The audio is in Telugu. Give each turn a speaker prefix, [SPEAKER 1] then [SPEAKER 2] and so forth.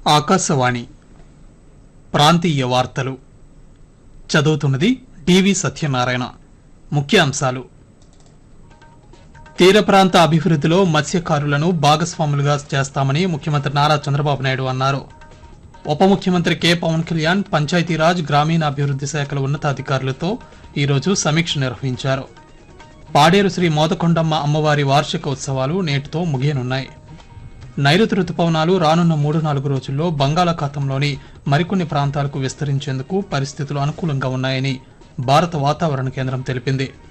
[SPEAKER 1] ఆకాశవాణి ప్రాంతీయ వార్తలు చదువుతున్నది డివి సత్యనారాయణ ముఖ్యాంశాలు తీర ప్రాంత అభివృద్ధిలో మత్స్యకారులను భాగస్వాములుగా చేస్తామని ముఖ్యమంత్రి నారా చంద్రబాబు నాయుడు అన్నారు ఉప ముఖ్యమంత్రి కె పవన్ కళ్యాణ్ పంచాయతీరాజ్ గ్రామీణాభివృద్ధి శాఖల ఉన్నతాధికారులతో ఈరోజు సమీక్ష నిర్వహించారు పాడేరు శ్రీ మోదకొండమ్మ అమ్మవారి వార్షిక ఉత్సవాలు నేటితో ముగియనున్నాయి నైరుతి రుతుపవనాలు రానున్న మూడు నాలుగు రోజుల్లో బంగాళాఖాతంలోని మరికొన్ని ప్రాంతాలకు విస్తరించేందుకు పరిస్థితులు అనుకూలంగా ఉన్నాయని భారత వాతావరణ కేంద్రం తెలిపింది